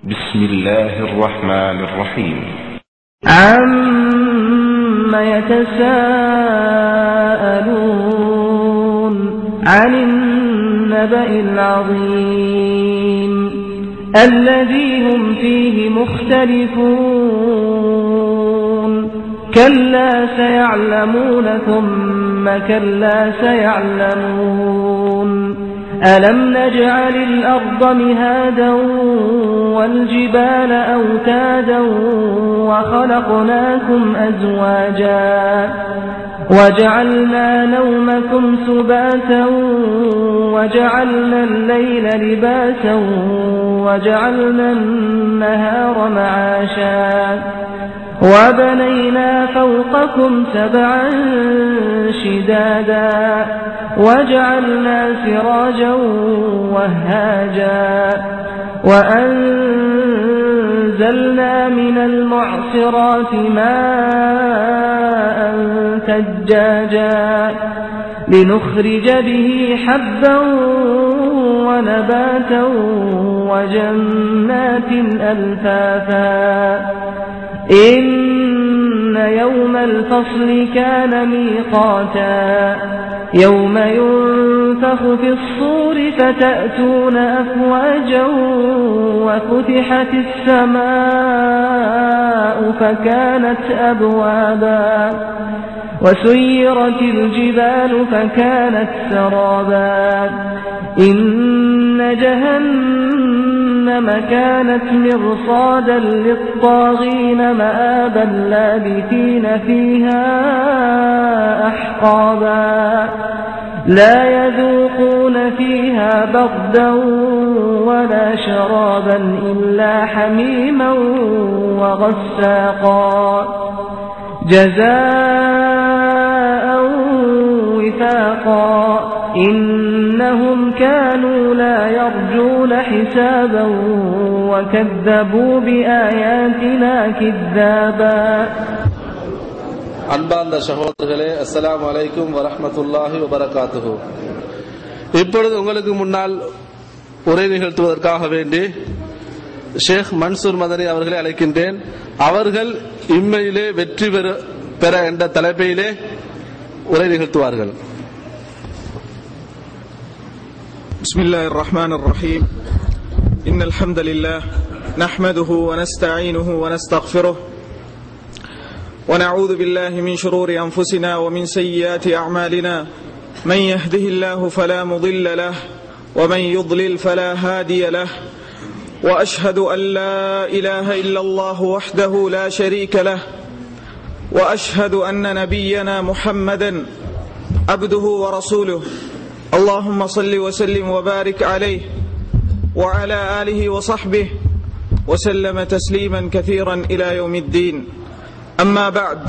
بسم الله الرحمن الرحيم عم يتساءلون عن النبأ العظيم الذي هم فيه مختلفون كلا سيعلمون ثم كلا سيعلمون ألم نجعل الأرض مهادا والجبال أوتادا وخلقناكم أزواجا وجعلنا نومكم سباتا وجعلنا الليل لباسا وجعلنا النهار معاشا وبنينا فوقكم سبعا شدادا وجعلنا سراجا وهاجا وأنزلنا من المعصرات ماء ثجاجا لنخرج به حبا ونباتا وجنات ألفافا إن يوم الفصل كان ميقاتا يوم ينفخ في الصور فتأتون أفواجا وفتحت السماء فكانت أبوابا وسيرت الجبال فكانت سرابا إن جهنم كانت مرصادا للطاغين مآبا لابثين فيها أحقابا لا يذوقون فيها بردا ولا شرابا إلا حميما وغساقا جزاء وفاقا إنهم كانوا لا يرجون حسابا وكذبوا بآياتنا كذابا அன்பார்ந்த சகோதரர்களே அஸ்ஸலாமு அலைக்கும் வரஹ்மத்துல்லாஹி வபரகாத்துஹு இப்பொழுது உங்களுக்கு முன்னால் உரை நிகழ்த்துவதற்காக வேண்டி ஷேக் மன்சூர் மதனி அவர்களை அழைக்கின்றேன் அவர்கள் இம்மையிலே வெற்றி பெற பெற என்ற தலைப்பிலே உரை நிகழ்த்துவார்கள் بسم الله الرحمن الرحيم إن الحمد لله نحمده ونستعينه ونستغفره ونعوذ بالله من شرور أنفسنا ومن سيئات أعمالنا من يهده الله فلا مضل له ومن يضلل فلا هادي له وأشهد أن لا إله إلا الله وحده لا شريك له وأشهد أن نبينا محمدا عبده ورسوله اللهم صل وسلم وبارك عليه وعلى آله وصحبه وسلم تسليما كثيرا إلى يوم الدين أما بعد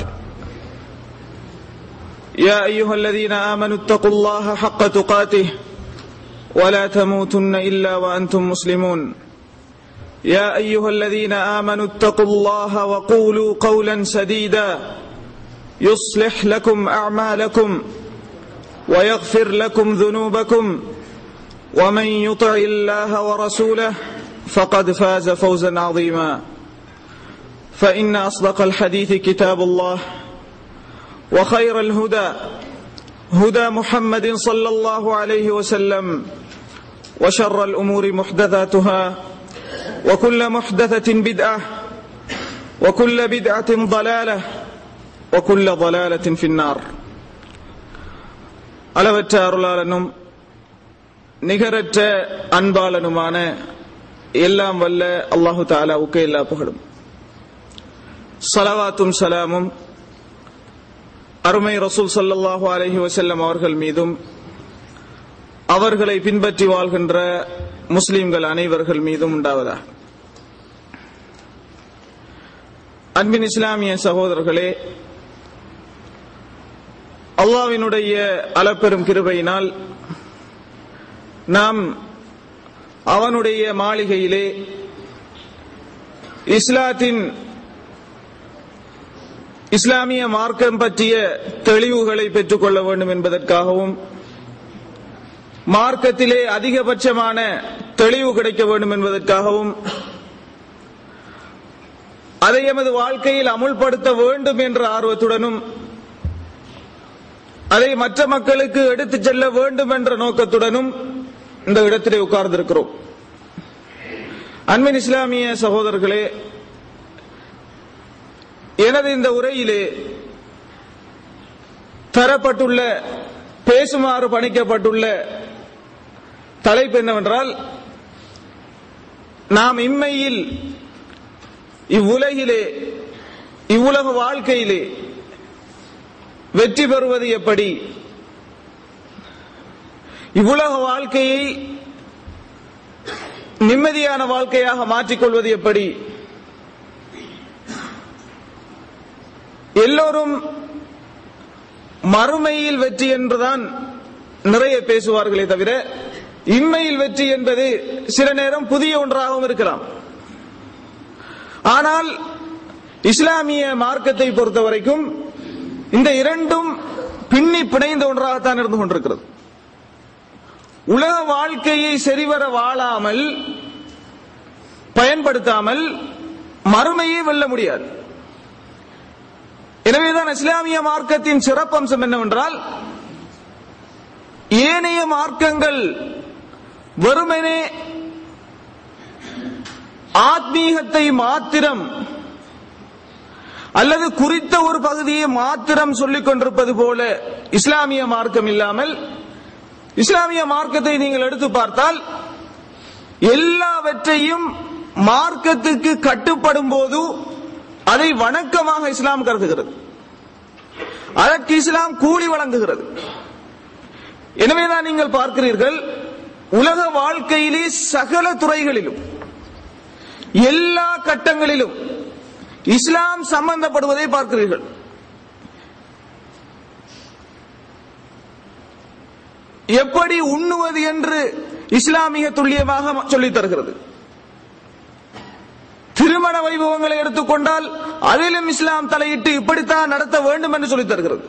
يا أيها الذين آمنوا اتقوا الله حق تقاته ولا تموتن إلا وأنتم مسلمون يا أيها الذين آمنوا اتقوا الله وقولوا قولا سديدا يصلح لكم أعمالكم ويغفر لكم ذنوبكم ومن يطع الله ورسوله فقد فاز فوزا عظيما فإن أصدق الحديث كتاب الله وخير الهدى هدى محمد صلى الله عليه وسلم وشر الأمور محدثاتها وكل محدثة بدعة وكل بدعة ضلالة وكل ضلالة في النار அளவற்ற அருளாளனும் நிகரற்ற அன்பாளனுமான எல்லாம் வல்ல அல்லாஹு தாலாவுக்கு எல்லா புகழும் சலவாத்தும் சலாமும் அருமை ரசூல் சல்லாஹூ அலஹி வசல்லம் அவர்கள் மீதும் அவர்களை பின்பற்றி வாழ்கின்ற முஸ்லிம்கள் அனைவர்கள் மீதும் உண்டாவதா அன்பின் இஸ்லாமிய சகோதரர்களே அல்லாவினுடைய அளப்பெரும் கிருபையினால் நாம் அவனுடைய மாளிகையிலே இஸ்லாத்தின் இஸ்லாமிய மார்க்கம் பற்றிய தெளிவுகளை பெற்றுக்கொள்ள வேண்டும் என்பதற்காகவும் மார்க்கத்திலே அதிகபட்சமான தெளிவு கிடைக்க வேண்டும் என்பதற்காகவும் அதை எமது வாழ்க்கையில் அமுல்படுத்த வேண்டும் என்ற ஆர்வத்துடனும் அதை மற்ற மக்களுக்கு எடுத்துச் செல்ல வேண்டும் என்ற நோக்கத்துடனும் இந்த இடத்திலே உட்கார்ந்திருக்கிறோம் அன்பின் இஸ்லாமிய சகோதரர்களே எனது இந்த உரையிலே தரப்பட்டுள்ள பேசுமாறு பணிக்கப்பட்டுள்ள தலைப்பு என்னவென்றால் நாம் இம்மையில் இவ்வுலகிலே இவ்வுலக வாழ்க்கையிலே வெற்றி பெறுவது எப்படி இவ்வுலக வாழ்க்கையை நிம்மதியான வாழ்க்கையாக மாற்றிக்கொள்வது எப்படி எல்லோரும் மறுமையில் வெற்றி என்றுதான் நிறைய பேசுவார்களே தவிர இம்மையில் வெற்றி என்பது சில நேரம் புதிய ஒன்றாகவும் இருக்கலாம் ஆனால் இஸ்லாமிய மார்க்கத்தை பொறுத்த வரைக்கும் இந்த இரண்டும் பின்னி பிணைந்த ஒன்றாகத்தான் இருந்து கொண்டிருக்கிறது உலக வாழ்க்கையை சரிவர வாழாமல் பயன்படுத்தாமல் மறுமையை வெல்ல முடியாது எனவேதான் இஸ்லாமிய மார்க்கத்தின் சிறப்பம்சம் என்னவென்றால் ஏனைய மார்க்கங்கள் வெறுமனே ஆத்மீகத்தை மாத்திரம் அல்லது குறித்த ஒரு பகுதியை மாத்திரம் சொல்லிக் கொண்டிருப்பது போல இஸ்லாமிய மார்க்கம் இல்லாமல் இஸ்லாமிய மார்க்கத்தை நீங்கள் எடுத்து பார்த்தால் எல்லாவற்றையும் மார்க்கத்துக்கு கட்டுப்படும் போது அதை வணக்கமாக இஸ்லாம் கருதுகிறது அதற்கு இஸ்லாம் கூலி வழங்குகிறது எனவேதான் நீங்கள் பார்க்கிறீர்கள் உலக வாழ்க்கையிலே சகல துறைகளிலும் எல்லா கட்டங்களிலும் இஸ்லாம் சம்பந்தப்படுவதை பார்க்கிறீர்கள் எப்படி உண்ணுவது என்று இஸ்லாமிய துல்லியமாக சொல்லித் தருகிறது திருமண வைபவங்களை எடுத்துக்கொண்டால் அதிலும் இஸ்லாம் தலையிட்டு இப்படித்தான் நடத்த வேண்டும் என்று சொல்லித் தருகிறது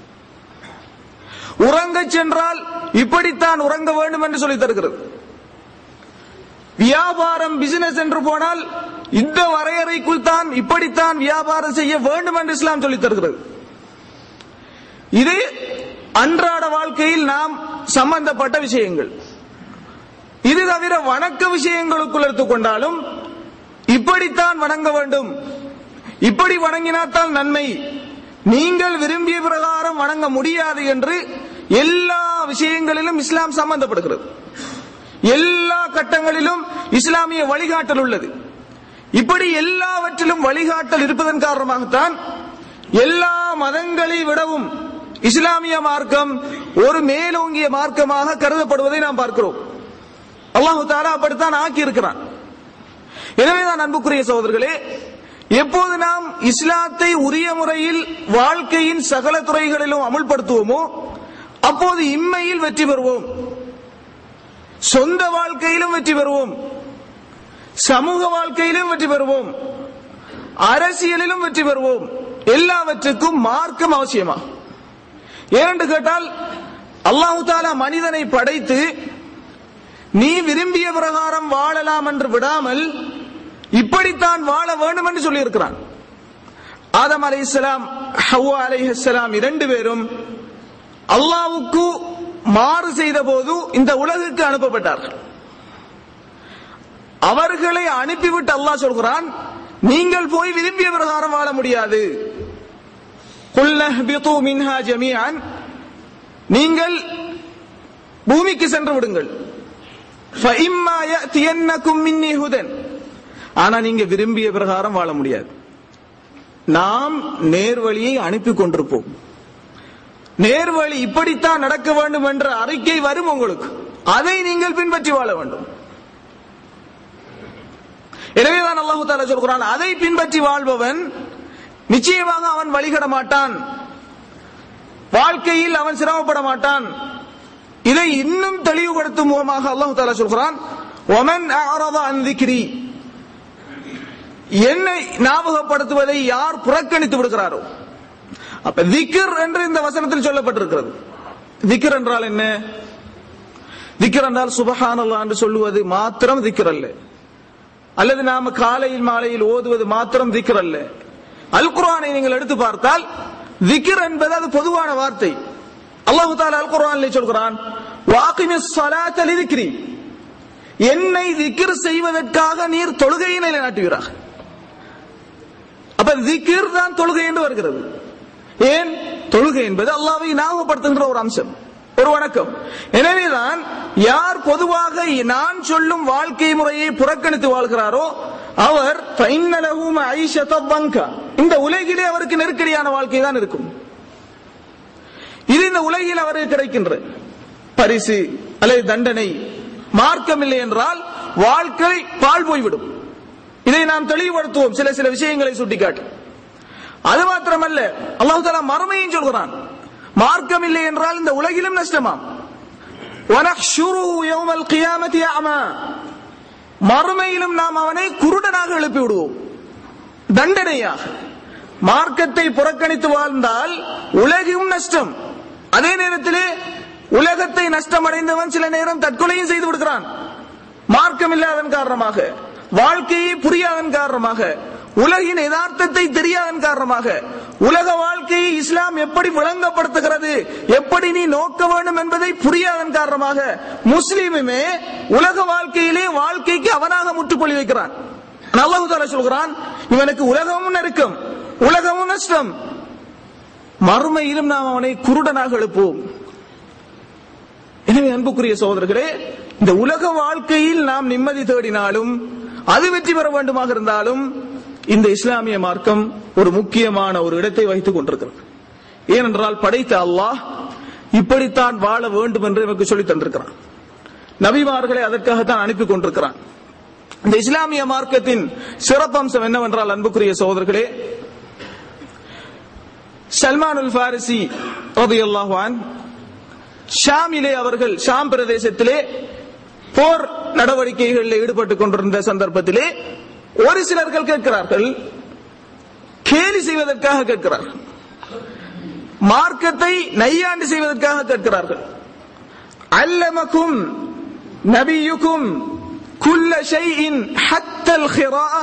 உறங்கச் சென்றால் இப்படித்தான் உறங்க வேண்டும் என்று சொல்லித் தருகிறது வியாபாரம் பிசினஸ் என்று போனால் இந்த வரையறைக்குள் தான் இப்படித்தான் வியாபாரம் செய்ய வேண்டும் என்று இஸ்லாம் சொல்லித் தருகிறது இது அன்றாட வாழ்க்கையில் நாம் சம்பந்தப்பட்ட விஷயங்கள் இது தவிர வணக்க விஷயங்களுக்குள் எடுத்துக்கொண்டாலும் இப்படித்தான் வணங்க வேண்டும் இப்படி வணங்கினால்தான் நன்மை நீங்கள் விரும்பிய பிரகாரம் வணங்க முடியாது என்று எல்லா விஷயங்களிலும் இஸ்லாம் சம்பந்தப்படுகிறது எல்லா கட்டங்களிலும் இஸ்லாமிய வழிகாட்டல் உள்ளது இப்படி எல்லாவற்றிலும் வழிகாட்டல் இருப்பதன் காரணமாகத்தான் எல்லா மதங்களை விடவும் இஸ்லாமிய மார்க்கம் ஒரு மேலோங்கிய மார்க்கமாக கருதப்படுவதை நாம் பார்க்கிறோம் அல்லாஹு தாலா அப்படித்தான் ஆக்கி இருக்கிறான் எனவேதான் அன்புக்குரிய சகோதரர்களே எப்போது நாம் இஸ்லாத்தை உரிய முறையில் வாழ்க்கையின் சகல துறைகளிலும் அமுல்படுத்துவோமோ அப்போது இம்மையில் வெற்றி பெறுவோம் சொந்த வாழ்க்கையிலும் வெற்றி பெறுவோம் சமூக வாழ்க்கையிலும் வெற்றி பெறுவோம் அரசியலிலும் வெற்றி பெறுவோம் எல்லாவற்றுக்கும் மார்க்கம் அவசியமா ஏனென்று கேட்டால் அல்லாஹு தாலா மனிதனை படைத்து நீ விரும்பிய பிரகாரம் வாழலாம் என்று விடாமல் இப்படித்தான் வாழ வேண்டும் என்று சொல்லி இருக்கிறான் ஆதம் அலை இஸ்லாம் ஹவ்வா அலை இஸ்லாம் இரண்டு பேரும் அல்லாவுக்கு மாறு செய்த போது இந்த உலகுக்கு அனுப்பப்பட்டார்கள் அவர்களை அனுப்பிவிட்டு அல்லாஹ் சொல்கிறான் நீங்கள் போய் விரும்பிய பிரகாரம் வாழ முடியாது குல்லஹ்பிது மின்ஹா ஜமீஅன் நீங்கள் பூமிக்கு சென்று விடுங்கள் فَإِمَّا يَأْتِيَنَّكُم مِّنِّي هُدًى ஆனா நீங்க விரும்பிய பிரகாரம் வாழ முடியாது நாம் நேர்வழியை அனுப்பி கொண்டிருப்போம் நேர்வழி இப்படித்தான் நடக்க வேண்டும் என்ற அறிக்கை வரும் உங்களுக்கு அதை நீங்கள் பின்பற்றி வாழ வேண்டும் எனவேதான் அல்லாஹு தாலா சொல்கிறான் அதை பின்பற்றி வாழ்பவன் நிச்சயமாக அவன் வழிகட மாட்டான் வாழ்க்கையில் அவன் சிரமப்பட மாட்டான் இதை இன்னும் தெளிவுபடுத்தும் முகமாக அல்லாஹு தாலா சொல்கிறான் ஒமன் அஅரத அன் திக்ரி என்னை ஞாபகப்படுத்துவதை யார் புறக்கணித்து விடுகிறாரோ அப்ப திக்ர் என்று இந்த வசனத்தில் சொல்லப்பட்டிருக்கிறது திக்ர் என்றால் என்ன திக்ர் என்றால் சுபஹானல்லா என்று சொல்லுவது மாத்திரம் திக்ர் அல்ல அல்லது நாம காலையில் மாலையில் ஓதுவது மாத்திரம் திக்ர் அல்ல அல் குர்ஆனை நீங்கள் எடுத்து பார்த்தால் திக்ர் என்பது அது பொதுவான வார்த்தை அல்லாஹு தாலா அல் குர்ஆனிலே சொல்கிறான் வாகிமிஸ் ஸலாத்த லிதிக்ரி என்னை திக்ர் செய்வதற்காக நீர் தொழுகையை நிலைநாட்டுகிறார் அப்ப திக்ர் தான் தொழுகை என்று வருகிறது ஏன் தொழுகை என்பது அல்லாவை ஞாபகப்படுத்துகின்ற ஒரு அம்சம் ஒரு வணக்கம் எனவேதான் யார் பொதுவாக நான் சொல்லும் வாழ்க்கை முறையை புறக்கணித்து வாழ்கிறாரோ அவர் ஃபைன்னலஹும் ஐஷத வங்கா. இந்த உலகிலே அவருக்கு நெருக்கடியான வாழ்க்கை தான் இருக்கும் இது இந்த உலகில் அவருக்கு கிடைக்கின்ற பரிசு அல்லது தண்டனை மார்க்கம் இல்லை என்றால் வாழ்க்கை பால் போய்விடும் இதை நாம் தெளிவுபடுத்துவோம் சில சில விஷயங்களை சுட்டிக்காட்டி அது மாத்திரமல்ல அல்லாஹ் தாலா மறுமையும் சொல்கிறான் மார்க்கம் இல்லை என்றால் இந்த உலகிலும் நஷ்டமாம் وَنَحْشُرُهُ يَوْمَ الْقِيَامَةِ أَعْمَى மறுமையிலும் நாம் அவனை குருடனாக எழுப்பி விடுவோம் தண்டனையாக மார்க்கத்தை புறக்கணித்து வாழ்ந்தால் உலகும் நஷ்டம் அதே நேரத்திலே உலகத்தை நஷ்டமடைந்தவன் சில நேரம் தற்கொலையும் செய்து விடுகிறான் மார்க்கம் இல்லாதன் காரணமாக வாழ்க்கையை புரியாதன் காரணமாக உலகின் யதார்த்தத்தை தெரியாதன் காரணமாக உலக வாழ்க்கையை இஸ்லாம் எப்படி விளங்கப்படுத்துகிறது எப்படி நீ நோக்க வேண்டும் என்பதை புரியாதன் காரணமாக முஸ்லீமுமே உலக வாழ்க்கையிலே வாழ்க்கைக்கு அவனாக முற்றுப்புள்ளி வைக்கிறான் அல்லாஹு தாலா சொல்கிறான் இவனுக்கு உலகமும் நெருக்கம் உலகமும் நஷ்டம் மறுமையிலும் நாம் அவனை குருடனாக எழுப்புவோம் எனவே அன்புக்குரிய சகோதரர்களே இந்த உலக வாழ்க்கையில் நாம் நிம்மதி தேடினாலும் அது வெற்றி பெற வேண்டுமாக இருந்தாலும் இந்த இஸ்லாமிய மார்க்கம் ஒரு முக்கியமான ஒரு இடத்தை வகித்துக் கொண்டிருக்கிறது ஏனென்றால் படைத்த அல்லாஹ் இப்படித்தான் வாழ வேண்டும் என்று நமக்கு சொல்லித் தந்திருக்கிறான் நபிமார்களை அதற்காகத்தான் அனுப்பி கொண்டிருக்கிறான் இந்த இஸ்லாமிய மார்க்கத்தின் சிறப்பம்சம் என்னவென்றால் அன்புக்குரிய சகோதரர்களே சல்மானுல் ஃபாரிசி ரலியல்லாஹு அன்ஹு ஷாமிலே அவர்கள் ஷாம் பிரதேசத்திலே போர் நடவடிக்கைகளில் ஈடுபட்டுக் கொண்டிருந்த சந்தர்ப்பத்திலே ஒரு சிலர்கள் கேட்கிறார்கள் கேலி செய்வதற்காக கேட்கிறார்கள் மார்க்கத்தை நையாண்டு செய்வதற்காக கேட்கிறார்கள் அல்லமக்கும் நபியுக்கும் குல்ல ஷைஇன் ஹத்தல் ஹிராஅ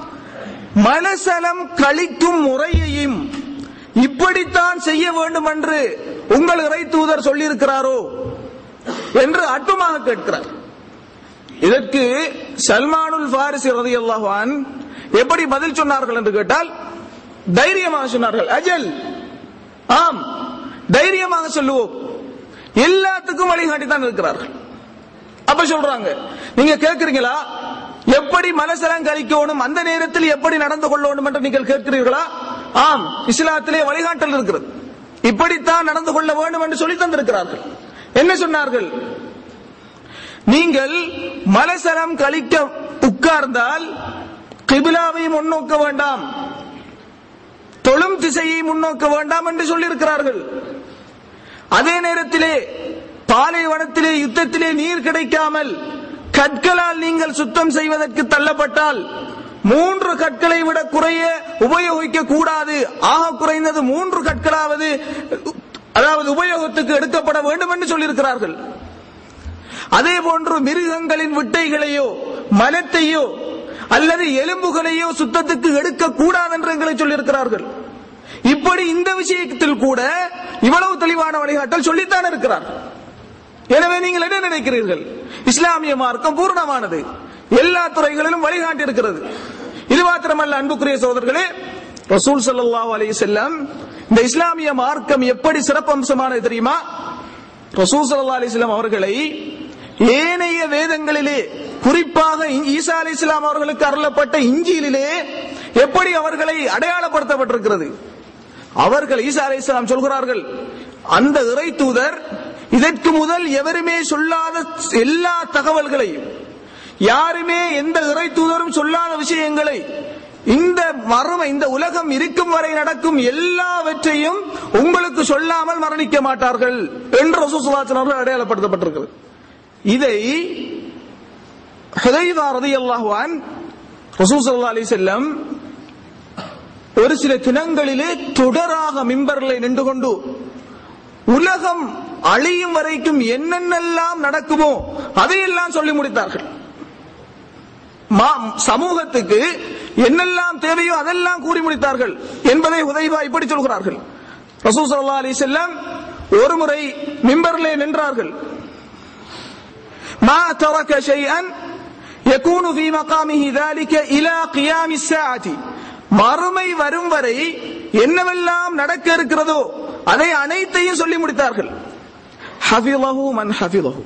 மலசலம் கழிக்கும் முறையையும் இப்படித்தான் செய்ய வேண்டும் என்று உங்கள் இறை தூதர் சொல்லியிருக்கிறாரோ என்று அற்பமாக கேட்கிறார் இதற்கு சல்மானுல் ஃபாரிசி ரலியல்லாஹு அன் எப்படி பதில் சொன்னார்கள் என்று கேட்டால் தைரியமாக சொன்னார்கள் அஜல் ஆம் தைரியமாக சொல்லுவோம் எல்லாத்துக்கும் வழிகாட்டி தான் இருக்கிறார்கள் அப்ப சொல்றாங்க நீங்க கேட்கிறீங்களா எப்படி மனசலம் கழிக்கணும் அந்த நேரத்தில் எப்படி நடந்து கொள்ளணும் என்று நீங்கள் கேட்கிறீர்களா ஆம் இஸ்லாத்திலே வழிகாட்டல் இருக்கிறது இப்படித்தான் நடந்து கொள்ள வேண்டும் என்று சொல்லி தந்திருக்கிறார்கள் என்ன சொன்னார்கள் நீங்கள் மலசலம் கழிக்க உட்கார்ந்தால் கிபிலாவை முன்னோக்க வேண்டாம் தொழும் திசையை முன்னோக்க வேண்டாம் என்று சொல்லியிருக்கிறார்கள் அதே நேரத்திலே பாலைவனத்திலே யுத்தத்திலே நீர் கிடைக்காமல் கற்களால் நீங்கள் சுத்தம் செய்வதற்கு தள்ளப்பட்டால் மூன்று கற்களை விட குறைய உபயோகிக்க கூடாது ஆக குறைந்தது மூன்று கற்களாவது அதாவது உபயோகத்துக்கு எடுக்கப்பட வேண்டும் என்று சொல்லியிருக்கிறார்கள் அதே போன்று மிருகங்களின் விட்டைகளையோ மலத்தையோ அல்லது எலும்புகளையோ சுத்தத்துக்கு எடுக்க கூடாது என்று எங்களை சொல்லியிருக்கிறார்கள் இப்படி இந்த விஷயத்தில் கூட இவ்வளவு தெளிவான வழிகாட்டல் சொல்லித்தான் இருக்கிறார் எனவே நீங்கள் என்ன நினைக்கிறீர்கள் இஸ்லாமிய மார்க்கம் பூர்ணமானது எல்லா துறைகளிலும் வழிகாட்டி இருக்கிறது இது மாத்திரமல்ல அன்புக்குரிய சோதர்களே ரசூல் ஸல்லல்லாஹு அலைஹி செல்லம் இந்த இஸ்லாமிய மார்க்கம் எப்படி சிறப்பம்சமானது தெரியுமா ரசூல் ஸல்லல்லாஹு அலைஹி வஸல்லம் அவர்களை ஏனைய வேதங்களிலே குறிப்பாக ஈசா அலி இஸ்லாம் அவர்களுக்கு அருளப்பட்ட இஞ்சியிலே எப்படி அவர்களை அடையாளப்படுத்தப்பட்டிருக்கிறது அவர்கள் ஈசா அலி இஸ்லாம் சொல்கிறார்கள் அந்த இறை தூதர் இதற்கு முதல் எவருமே சொல்லாத எல்லா தகவல்களையும் யாருமே எந்த இறை தூதரும் சொல்லாத விஷயங்களை இந்த மறுமை இந்த உலகம் இருக்கும் வரை நடக்கும் எல்லாவற்றையும் உங்களுக்கு சொல்லாமல் மரணிக்க மாட்டார்கள் என்று ரசூசுல்லாசன் அவர்கள் அடையாளப்படுத்தப்பட்டிருக்கிறது இதை ஹுதைவா ரலியல்லாஹு அன் ரசூல் ஸல்லல்லாஹு அலைஹி வஸல்லம் ஒரு சில தினங்களிலே தொடராக மிம்பர்களை நின்று கொண்டு உலகம் அழியும் வரைக்கும் என்னென்னலாம் நடக்குமோ அதையெல்லாம் சொல்லி முடித்தார்கள் மா- சமூகத்துக்கு என்னெல்லாம் தேவையோ அதெல்லாம் கூறி முடித்தார்கள் என்பதை உதைவா இப்படி சொல்கிறார்கள் ரசூல் ஸல்லல்லாஹு அலைஹி வஸல்லம் ஒரு முறை மிம்பரிலே நின்றார்கள் ما ترك شيئا يكون في مقامه ذلك الى قيام الساعه மறுமை வரும் வரை என்னவெல்லாம் நடக்க இருக்கிறதோ அதை அனைத்தையும் சொல்லி முடித்தார்கள் ஹஃபிலஹு மன் ஹஃபிலஹு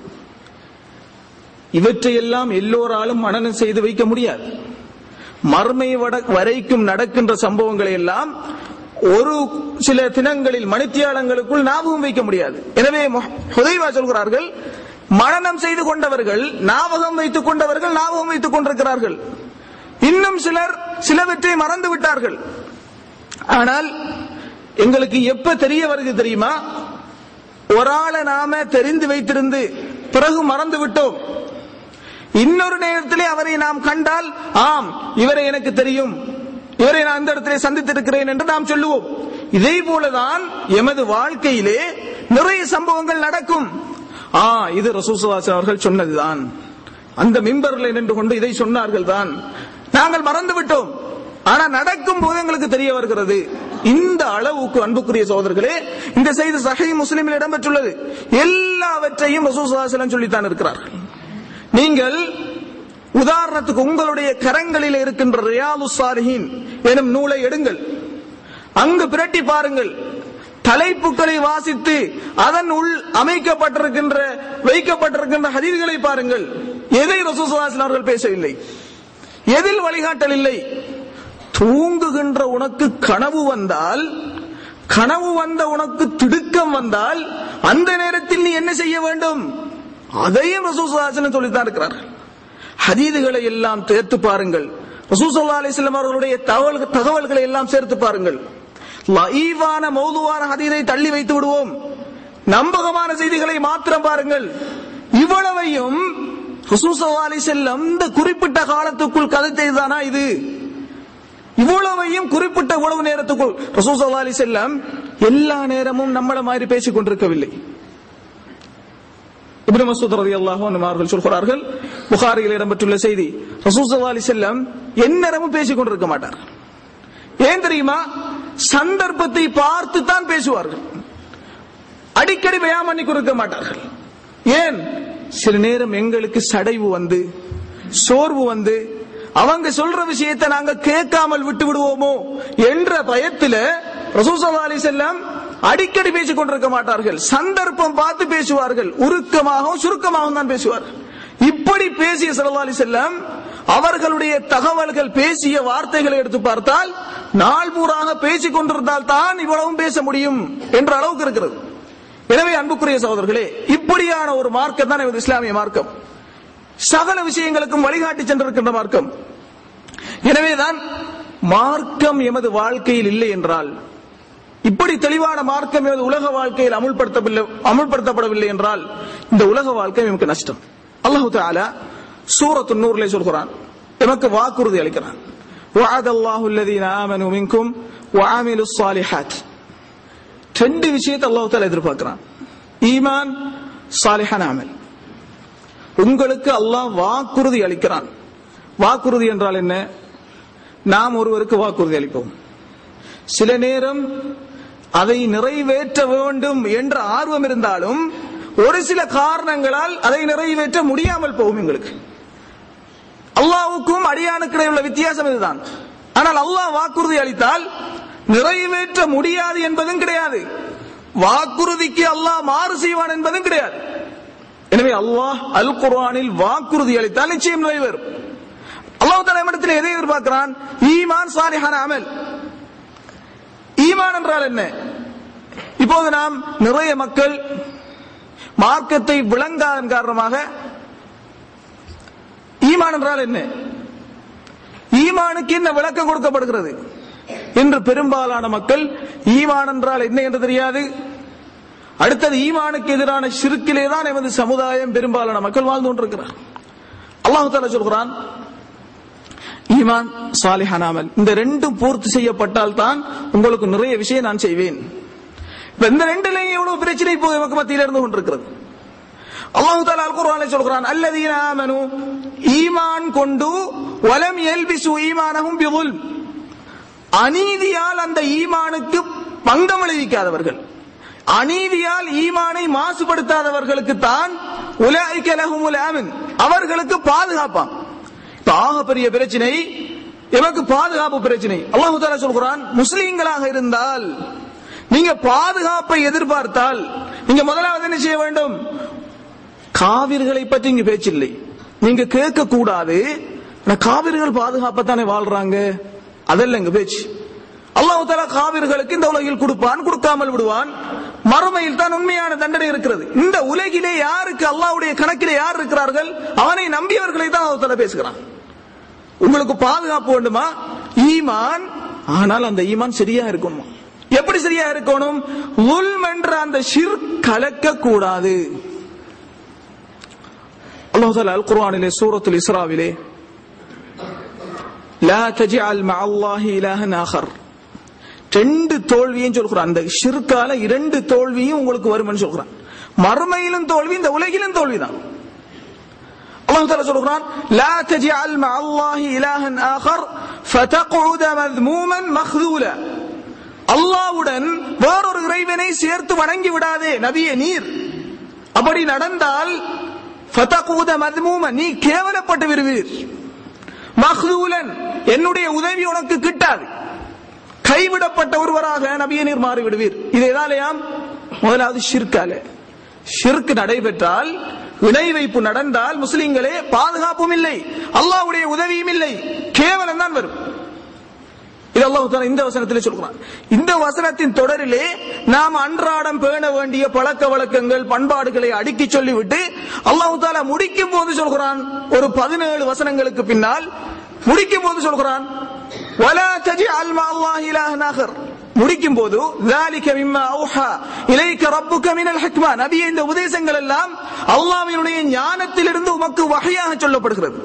இவற்றையெல்லாம் எல்லோராலும் மனனம் செய்து வைக்க முடியாது மறுமை வட- வரைக்கும் நடக்கின்ற சம்பவங்களை எல்லாம் ஒரு சில தினங்களில் மணித்தியாலங்களுக்குள் ஞாபகம் வைக்க முடியாது எனவே முஹ- ஹுதைவா சொல்கிறார்கள் மனனம் செய்து கொண்டவர்கள் ஞாபகம் வைத்துக் கொண்டவர்கள் ஞாபகம் வைத்துக் கொண்டிருக்கிறார்கள் இன்னும் சிலர் சிலவற்றை மறந்து விட்டார்கள் ஆனால் எங்களுக்கு எப்ப தெரிய வருது தெரியுமா ஒரு ஆளை நாம தெரிந்து வைத்திருந்து பிறகு மறந்து விட்டோம் இன்னொரு நேரத்திலே அவரை நாம் கண்டால் ஆம் இவரை எனக்கு தெரியும் இவரை நான் இந்த இடத்திலே சந்தித்திருக்கிறேன் என்று நாம் சொல்லுவோம் இதே போலதான் எமது வாழ்க்கையிலே நிறைய சம்பவங்கள் நடக்கும் ஆ இது ரசூசுவாசன் அவர்கள் சொன்னதுதான் அந்த மிம்பரில் நின்று கொண்டு இதை சொன்னார்கள் தான் நாங்கள் மறந்து விட்டோம் ஆனா நடக்கும் போது எங்களுக்கு தெரிய வருகிறது இந்த அளவுக்கு அன்புக்குரிய சகோதரர்களே இந்த செய்தி சஹி முஸ்லிமில் இடம்பெற்றுள்ளது எல்லாவற்றையும் ரசூசுவாசலம் சொல்லித்தான் இருக்கிறார்கள் நீங்கள் உதாரணத்துக்கு உங்களுடைய கரங்களில் இருக்கின்ற ரியாது சாலிஹின் எனும் நூலை எடுங்கள் அங்கு பிரட்டி பாருங்கள் தலைப்புகளை வாசித்து அதன் உள் அமைக்கப்பட்டிருக்கின்ற வைக்கப்பட்டிருக்கின்ற ஹதீர்களை பாருங்கள் எதை ரசூசுல்லாஹி அவர்கள் பேசவில்லை எதில் வழிகாட்டல் இல்லை தூங்குகின்ற உனக்கு கனவு வந்தால் கனவு வந்த உனக்கு திடுக்கம் வந்தால் அந்த நேரத்தில் நீ என்ன செய்ய வேண்டும் அதையும் ரசூசுல்லாஹி சொல்லித்தான் இருக்கிறார்கள் ஹதீதுகளை எல்லாம் சேர்த்து பாருங்கள் ரசூசல்லா அலிஸ்லாம் அவர்களுடைய தகவல் தகவல்களை எல்லாம் சேர்த்து பாருங்கள் லஈவான மௌதுவான ஹதீதை தள்ளி வைத்து விடுவோம் நம்பகமான செய்திகளை மாத்திரம் பாருங்கள் இவ்வளவையும் ரசூசல்லா அலி செல்லம் இந்த குறிப்பிட்ட காலத்துக்குள் கதைத்ததுதானா இது இவ்வளவையும் குறிப்பிட்ட உழவு நேரத்துக்குள் ரசூசல்லா அலி செல்லம் எல்லா நேரமும் நம்மள மாதிரி பேசிக் கொண்டிருக்கவில்லை இப்னு மசூத் ரலியல்லாஹு அன்ஹு அவர்கள் சொல்கிறார்கள் புகாரியில் இடம்பெற்றுள்ள செய்தி ரசூல் ஸல்லல்லாஹு அலைஹி வஸல்லம் எந்நேரமும் பேசிக் கொண்டிருக்க மாட்டார் ஏன் தெரியுமா சந்தர்ப்பத்தை பார்த்து தான் பேசுவார்கள் அடிக்கடி பயான் பண்ணி கொடுக்க மாட்டார்கள் ஏன் சில நேரம் எங்களுக்கு சடைவு வந்து சோர்வு வந்து அவங்க சொல்ற விஷயத்தை நாங்க கேட்காமல் விட்டு விடுவோமோ என்ற பயத்துல ரசூசல்லா அலி செல்லம் அடிக்கடி பேசிக் கொண்டிருக்க மாட்டார்கள் சந்தர்ப்பம் பார்த்து பேசுவார்கள் உருக்கமாகவும் சுருக்கமாகவும் தான் பேசுவார்கள் இப்படி பேசிய சல்லா அலி செல்லம் அவர்களுடைய தகவல்கள் பேசிய வார்த்தைகளை எடுத்து பார்த்தால் நாள் பூராக பேசிக் கொண்டிருந்தால் தான் இவ்வளவும் பேச முடியும் என்ற அளவுக்கு இருக்கிறது எனவே அன்புக்குரிய சகோதரர்களே இப்படியான ஒரு மார்க்கம் தான் நமது இஸ்லாமிய மார்க்கம் சகல விஷயங்களுக்கும் வழிகாட்டி சென்றிருக்கின்ற மார்க்கம் எனவேதான் மார்க்கம் எமது வாழ்க்கையில் இல்லை என்றால் இப்படி தெளிவான மார்க்கம் எமது உலக வாழ்க்கையில் அமுல்படுத்தவில்லை அமுல்படுத்தப்படவில்லை என்றால் இந்த உலக வாழ்க்கை நமக்கு நஷ்டம் அல்லாஹு தாலா சூரத்து நூறிலே சொல்கிறான் எமக்கு வாக்குறுதி அளிக்கிறான் وعد الله الذين آمنوا منكم وعملوا الصالحات ரெண்டு விஷயத்தை அல்லாஹ் தாலா எதிர்பார்க்கிறான் ஈமான் சாலிஹான அமல் உங்களுக்கு அல்லாஹ் வாக்குறுதி அளிக்கிறான் வாக்குறுதி என்றால் என்ன நாம் ஒருவருக்கு வாக்குறுதி அளிப்போம் சில நேரம் அதை நிறைவேற்ற வேண்டும் என்ற ஆர்வம் இருந்தாலும் ஒரு சில காரணங்களால் அதை நிறைவேற்ற முடியாமல் போகும் எங்களுக்கு அல்லாவுக்கும் அடியானுக்கு உள்ள வித்தியாசம் இதுதான் ஆனால் அல்லாஹ் வாக்குறுதி அளித்தால் நிறைவேற்ற முடியாது என்பதும் கிடையாது வாக்குறுதிக்கு அல்லாஹ் மாறு செய்வான் என்பதும் கிடையாது எனவே அல்லாஹ் அல் குர்ஆனில் வாக்குறுதி அளித்தால் நிச்சயம் நிறைவேறும் அல்லாஹ் தஆலா இடத்தில் எதை எதிர்பார்க்கிறான் ஈமான் சாலிஹான அமல் ஈமான் என்றால் என்ன இப்போது நாம் நிறைய மக்கள் மார்க்கத்தை விளங்காதன் காரணமாக ஈமான் என்றால் என்ன ஈமானுக்கு என்ன விளக்கம் கொடுக்கப்படுகிறது இன்று பெரும்பாலான மக்கள் ஈமான் என்றால் என்ன என்று தெரியாது அடுத்தது ஈமானுக்கு எதிரான சிறுக்கிலே தான் எமது சமுதாயம் பெரும்பாலான மக்கள் வாழ்ந்து கொண்டிருக்கிறார் அல்லாஹு தாலா சொல்கிறான் ஈமான் சாலிஹான் அமல் இந்த ரெண்டும் பூர்த்தி செய்யப்பட்டால் தான் உங்களுக்கு நிறைய விஷயம் நான் செய்வேன் இப்ப இந்த ரெண்டுலையும் எவ்வளவு பிரச்சனை இப்போ எமக்கு மத்தியில் இருந்து கொண்டிருக்கிறது அல்லாஹு தாலா அல் குர்ஆனில் சொல்கிறான் அல்லதீன ஆமனு ஈமான் கொண்டு வலம் எல்பிசு ஈமானஹும் பிதுல் அநீதியால் அந்த ஈமானுக்கு பங்கம் விளைவிக்காதவர்கள் அநீதியால் ஈமானை மாசுபடுத்தாதவர்களுக்கு தான் உலாய்க்க லஹுமுல் ஆமின் அவர்களுக்கு பாதுகாப்பாம் இப்ப ஆக பெரிய பிரச்சனை எமக்கு பாதுகாப்பு பிரச்சனை அல்லாஹு தாலா சொல்கிறான் முஸ்லீம்களாக இருந்தால் நீங்க பாதுகாப்பை எதிர்பார்த்தால் நீங்க முதலாவது என்ன செய்ய வேண்டும் காவிர்களை பற்றி இங்க பேச்சில்லை நீங்க கேட்க கூடாது ஆனா காவிர்கள் பாதுகாப்பத்தானே வாழ்றாங்க அதல்ல இங்க பேச்சு அல்லாஹ் தாலா காவிர்களுக்கு இந்த உலகில் கொடுப்பான் கொடுக்காமல் விடுவான் மறுமையில் தான் உண்மையான தண்டனை இருக்கிறது இந்த உலகிலே யாருக்கு அல்லாஹ்வுடைய கணக்கிலே யார் இருக்கிறார்கள் அவனை நம்பியவர்களை தான் அல்லாஹ் தாலா பேசுகிறான் உங்களுக்கு பாதுகாப்பு வேண்டுமா ஈமான் ஆனால் அந்த ஈமான் சரியா இருக்கணுமா எப்படி சரியா இருக்கணும் உல்ம் என்ற அந்த ஷிர் கலக்க கூடாது அல்லாஹ் தாலா அல் குர்ஆனிலே சூரத்துல் இஸ்ராவிலே லா தஜ்அல் மஅ அல்லாஹி இலாஹன் ஆகர் ரெண்டு தோல்வியும் சொல்கிறான் அந்த ஷிர்கால இரண்டு தோல்வியும் உங்களுக்கு வரும்னு சொல்கிறான் மறுமையிலும் தோல்வி இந்த உலகிலும் தோல்விதான் அல்லாஹ் تعالى சொல்கிறான் لا تجعل مع الله إلها آخر فتقعد مذموما مخذولا அல்லாஹ்வுடன் வேறொரு இறைவனை சேர்த்து வணங்கி விடாதே நபியே நீர் அப்படி நடந்தால் ஃபதகூத மத்மூம நீ கேவலப்பட்டு விடுவீர் மஹ்தூலன் என்னுடைய உதவி உனக்கு கிட்டாது கைவிடப்பட்ட ஒருவராக நபியை நீர் மாறி விடுவீர் இது எதாலயாம் முதலாவது ஷிர்கால ஷிர்க் நடைபெற்றால் இணை வைப்பு நடந்தால் முஸ்லிம்களே பாதுகாப்பும் இல்லை அல்லாஹ்வுடைய உதவியும் இல்லை கேவலம் தான் வரும் இது அல்லாஹ் தஆலா இந்த வசனத்திலே சொல்கிறான் இந்த வசனத்தின் தொடரிலே நாம் அன்றாடம் பேண வேண்டிய பழக்க வழக்கங்கள் பண்பாடுகளை அடுக்கி சொல்லிவிட்டு அல்லாஹ் தாலா முடிக்கும் போது சொல்கிறான் ஒரு பதினேழு வசனங்களுக்கு பின்னால் முடிக்கும் போது சொல்கிறான் ولا تجعل مع الله إلها آخر முடிக்கும் போது ذلك مما أوحى إليك ربك من الحكمة நபியே இந்த உபதேசங்கள் எல்லாம் அல்லாஹ்வினுடைய ஞானத்திலிருந்து உமக்கு வகையாக சொல்லப்படுகிறது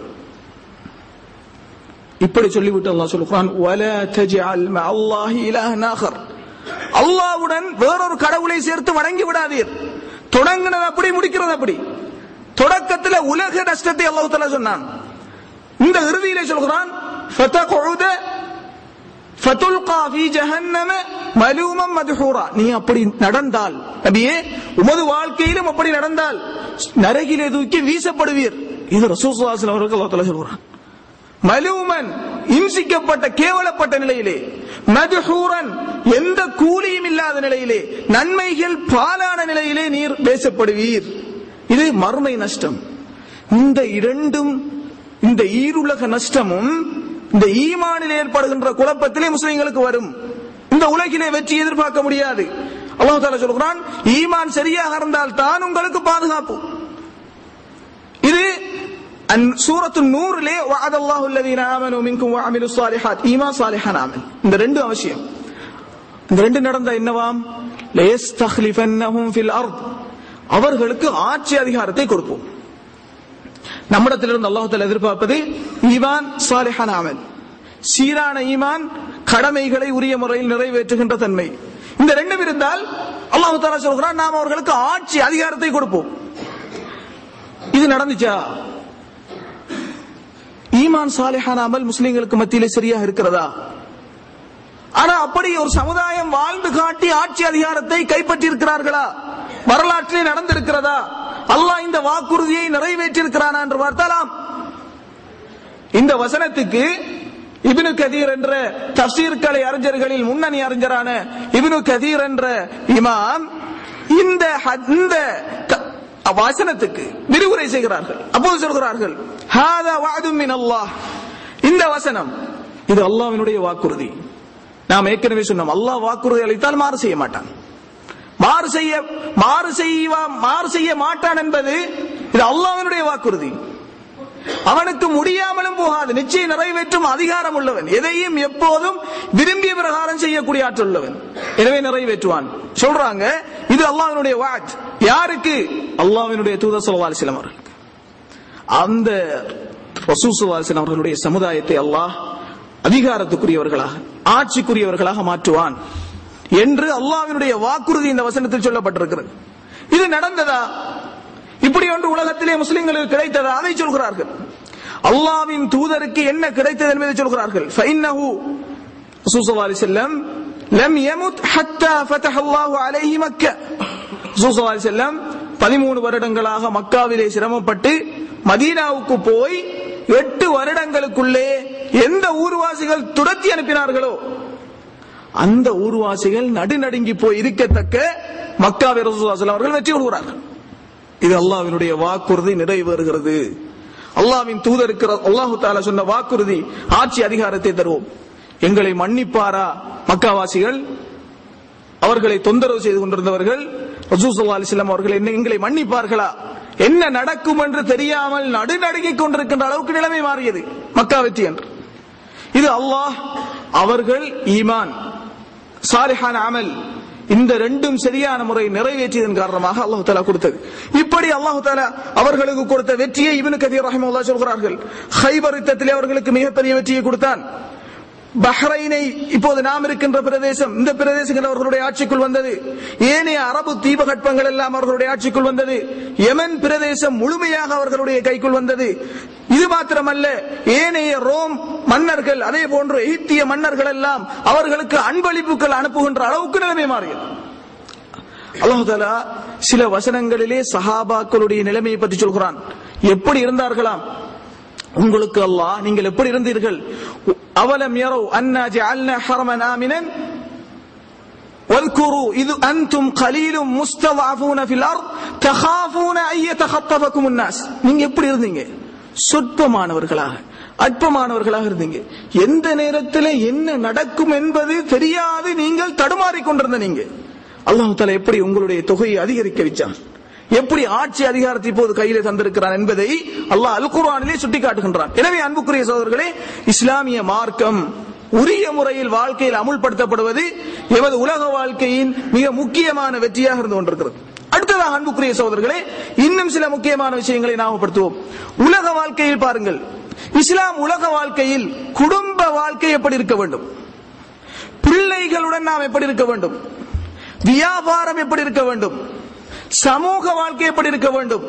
இப்படி சொல்லிவிட்டு அல்லாஹ் சொல்லுகிறான் ولا تجعل مع الله إلها آخر அல்லாஹ்வுடன் வேறொரு கடவுளை சேர்த்து வணங்கி விடாதீர் தொடங்கினது அப்படி முடிக்கிறது அப்படி தொடக்கத்தில் உலக நஷ்டத்தை அல்லாஹ் தஆலா சொன்னான் இந்த இறுதியிலே சொல்கிறான் فتقعد فتلقى في جهنم ملوما مدحورا நீ அப்படி நடந்தால் நபியே உமது வாழ்க்கையிலும் அப்படி நடந்தால் நரகிலே தூக்கி வீசப்படுவீர் இது ரசூல் ஸல்லல்லாஹு அலைஹி அவர்கள் அல்லாஹ் தஆலா சொல்கிறான் மலூமன் இம்சிக்கப்பட்ட கேவலப்பட்ட நிலையிலே மதுஹூரன் எந்த கூலியும் இல்லாத நிலையிலே நன்மைகள் பாலான நிலையிலே நீர் பேசப்படுவீர் இது மறுமை நஷ்டம் இந்த இரண்டும் இந்த ஈருலக நஷ்டமும் இந்த ஈமானில் ஏற்படுகின்ற குழப்பத்திலே முஸ்லிம்களுக்கு வரும் இந்த உலகிலே வெற்றி எதிர்பார்க்க முடியாது அல்லாஹ் தாலா சொல்கிறான் ஈமான் சரியாக இருந்தால் தான் உங்களுக்கு பாதுகாப்பு இது சூரத்து நூறிலே வஅத அல்லாஹு அல்லதீன ஆமனு மின்கும் வஅமிலு ஸாலிஹாத் ஈமான் சாலிஹான் ஆமல் இந்த ரெண்டு அவசியம் இந்த ரெண்டு நடந்த என்னவாம் லயஸ்தக்லிஃபன்னஹும் ஃபில் அர்த் அவர்களுக்கு ஆட்சி அதிகாரத்தை கொடுப்போம் நம்மிடத்திலிருந்து அல்லாஹ் தஆலா எதிர்பார்ப்பது ஈமான் சாலிஹான் ஆமல் சீரான ஈமான் கடமைகளை உரிய முறையில் நிறைவேற்றுகின்ற தன்மை இந்த ரெண்டும் இருந்தால் அல்லாஹ் தஆலா சொல்கிறான் நாம் அவர்களுக்கு ஆட்சி அதிகாரத்தை கொடுப்போம் இது நடந்துச்சா ஈமான் சாலிஹான அமல் முஸ்லிம்களுக்கு மத்தியிலே சரியாக இருக்கிறதா ஆனா அப்படி ஒரு சமுதாயம் வாழ்ந்து காட்டி ஆட்சி அதிகாரத்தை கைப்பற்றி இருக்கிறார்களா வரலாற்றிலே நடந்திருக்கிறதா அல்லாஹ் இந்த வாக்குறுதியை நிறைவேற்றி இருக்கிறானா என்று பார்த்தாலாம் இந்த வசனத்துக்கு இப்னு கதீர் என்ற தப்சீர் கலை அறிஞர்களில் முன்னணி அறிஞரான இப்னு கதீர் என்ற இமாம் இந்த ஹத்- இந்த த- வசனத்துக்கு விரிவுரை செய்கிறார்கள் அப்போது சொல்கிறார்கள் ஹாதா வஅதும் மின் அல்லாஹ் இந்த வசனம் இது அல்லாஹ்வினுடைய வாக்குறுதி நாம் ஏற்கனவே சொன்னோம் அல்லாஹ் வாக்குறுதி அளித்தால் மாறு செய்ய மாட்டான் மாறு செய்ய மாறு செய்வா மாறு செய்ய மாட்டான் என்பது இது அல்லாஹ்வினுடைய வாக்குறுதி அவனுக்கு முடியாமலும் போகாது நிச்சயம் நிறைவேற்றும் அதிகாரம் உள்ளவன் எதையும் எப்போதும் விரும்பிய பிரகாரம் செய்யக்கூடிய ஆற்றல் உள்ளவன் எனவே நிறைவேற்றுவான் சொல்றாங்க இது அல்லாஹ்வினுடைய வாட் யாருக்கு அல்லாஹ்வினுடைய தூதர் ஸல்லல்லாஹு அலைஹி வஸல்லம் அவர்களுக்கு அந்த ரசூல் ஸல்லல்லாஹு அலைஹி வஸல்லம் அவர்களுடைய சமுதாயத்தை அல்லாஹ் அதிகாரத்துக்குரியவர்களாக ஆட்சிக்குரியவர்களாக மாற்றுவான் என்று அல்லாஹ்வினுடைய வாக்குறுதி இந்த வசனத்தில் சொல்லப்பட்டிருக்கிறது இது நடந்ததா இப்படி ஒன்று உலகத்திலே முஸ்லிம்களுக்கு கிடைத்தது அதை சொல்கிறார்கள் அல்லாவின் தூதருக்கு என்ன கிடைத்தது என்பதை சொல்கிறார்கள் ஃபைன்னஹு ரசூல் ஸல்லல்லாஹு அலைஹி வஸல்லம் லம் யமுத் ஹத்தா ஃபதஹ அல்லாஹு அலைஹி மக்கா ரசூல் ஸல்லல்லாஹு அலைஹி வஸல்லம் 13 வருடங்களாக மக்காவிலே சிரமப்பட்டு மதீனாவுக்கு போய் எட்டு வருடங்களுக்குள்ளே எந்த ஊர்வாசிகள் துரத்தி அனுப்பினார்களோ அந்த ஊர்வாசிகள் நடுநடுங்கி போய் இருக்கத்தக்க மக்காவை ரசூல் அவர்கள் வெற்றி கொள்கிறார்கள் இது அல்லாஹ்வினுடைய வாக்குறுதி நிறைவேறுகிறது அல்லாஹ்வின் தூதருக்கு அல்லாஹு தாலா சொன்ன வாக்குறுதி ஆட்சி அதிகாரத்தை தருவோம் எங்களை மன்னிப்பாரா மக்காவாசிகள் அவர்களை தொந்தரவு செய்து கொண்டிருந்தவர்கள் ரசூசல்லா அலிஸ்லாம் அவர்கள் என்ன எங்களை மன்னிப்பார்களா என்ன நடக்கும் என்று தெரியாமல் நடுநடுங்கிக் கொண்டிருக்கின்ற அளவுக்கு நிலைமை மாறியது மக்கா வெற்றி என்று இது அல்லாஹ் அவர்கள் ஈமான் சாலிஹான அமல் இந்த ரெண்டும் சரியான முறை நிறைவேற்றியதன் காரணமாக அல்லாஹு தாலா கொடுத்தது இப்படி அல்லாஹு தாலா அவர்களுக்கு கொடுத்த வெற்றியை இவனு கதீர் ரஹிமுல்லா சொல்கிறார்கள் ஹைபர் யுத்தத்திலே அவர்களுக்கு மிகப்பெரிய வெற்றியை கொடுத்தான் பஹ்ரைனை இப்போது நாம் இருக்கின்ற பிரதேசம் இந்த பிரதேசங்கள் அவர்களுடைய ஆட்சிக்குள் வந்தது ஏனைய அரபு தீபகற்பங்கள் எல்லாம் அவர்களுடைய ஆட்சிக்குள் வந்தது யமன் பிரதேசம் முழுமையாக அவர்களுடைய கைக்குள் வந்தது இது மாத்திரமல்ல ஏனைய ரோம் மன்னர்கள் அதே போன்று எகிப்திய மன்னர்கள் எல்லாம் அவர்களுக்கு அன்பளிப்புகள் அனுப்புகின்ற அளவுக்கு நிலைமை மாறியது அல்லாஹு தாலா சில வசனங்களிலே சஹாபாக்களுடைய நிலைமையை பற்றி சொல்கிறான் எப்படி இருந்தார்களாம் உங்களுக்கு அல்லாஹ் நீங்கள் எப்படி இருந்தீர்கள் அவலம் யரோ அன்னா ஜஅல்னா ஹரமன் ஆமினன் واذكروا إذ أنتم قليل مستضعفون في الأرض تخافون أن يتخطفكم الناس நீங்க எப்படி இருந்தீங்க சொற்பமானவர்களாக அற்பமானவர்களாக இருந்தீங்க எந்த நேரத்தில் என்ன நடக்கும் என்பது தெரியாது நீங்கள் தடுமாறிக் கொண்டிருந்த நீங்க அல்லாஹு தாலா எப்படி உங்களுடைய தொகையை அதிகரிக்க வச்சான் எப்படி ஆட்சி அதிகாரத்தை இப்போது கையிலே தந்திருக்கிறான் என்பதை அல்லாஹ் அல் குர்ஆனிலே சுட்டிக்காட்டுகின்றான் எனவே அன்புக்குரிய சகோதரர்களே இஸ்லாமிய மார்க்கம் உரிய முறையில் வாழ்க்கையில் அமுல்படுத்தப்படுவது எமது உலக வாழ்க்கையின் மிக முக்கியமான வெற்றியாக இருந்து கொண்டிருக்கிறது அடுத்ததாக அன்புக்குரிய சகோதரர்களே இன்னும் சில முக்கியமான விஷயங்களை ஞாபகப்படுத்துவோம் உலக வாழ்க்கையில் பாருங்கள் இஸ்லாம் உலக வாழ்க்கையில் குடும்ப வாழ்க்கை எப்படி இருக்க வேண்டும் பிள்ளைகளுடன் நாம் எப்படி இருக்க வேண்டும் வியாபாரம் எப்படி இருக்க வேண்டும் சமூக வாழ்க்கை எப்படி இருக்க வேண்டும்